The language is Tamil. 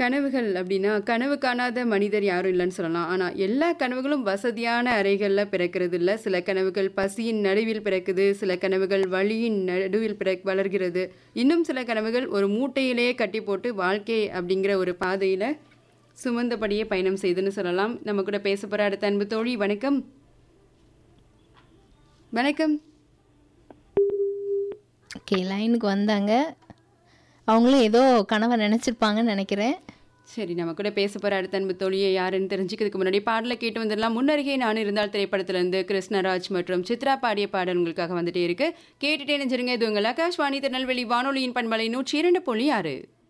கனவுகள் அப்படின்னா கனவு காணாத மனிதர் யாரும் இல்லைன்னு சொல்லலாம் ஆனால் எல்லா கனவுகளும் வசதியான அறைகளில் பிறக்கிறது இல்லை சில கனவுகள் பசியின் நடுவில் பிறக்குது சில கனவுகள் வழியின் நடுவில் பிற வளர்கிறது இன்னும் சில கனவுகள் ஒரு மூட்டையிலேயே கட்டி போட்டு வாழ்க்கை அப்படிங்கிற ஒரு பாதையில் சுமந்தபடியே பயணம் செய்துன்னு சொல்லலாம் நம்ம கூட பேச போகிற அடுத்த அன்பு தோழி வணக்கம் வணக்கம் ஓகே லைனுக்கு வந்தாங்க அவங்களும் ஏதோ கனவை நினச்சிருப்பாங்கன்னு நினைக்கிறேன் சரி நம்ம கூட பேச போகிற அடுத்த அன்பு தோழியை யாருன்னு தெரிஞ்சுக்கிறதுக்கு முன்னாடி பாடலை கேட்டு வந்துடலாம் முன்னருகே நான் இருந்தால் திரைப்படத்திலிருந்து கிருஷ்ணராஜ் மற்றும் சித்ரா பாடிய பாடல் உங்களுக்காக வந்துட்டே இருக்கு கேட்டுட்டே நினைச்சிருங்க இது உங்கள் ஆகாஷ்வாணி திருநெல்வேலி வானொலியின் பண்பலை நூற்றி இரண்டு புள்ளி ஆறு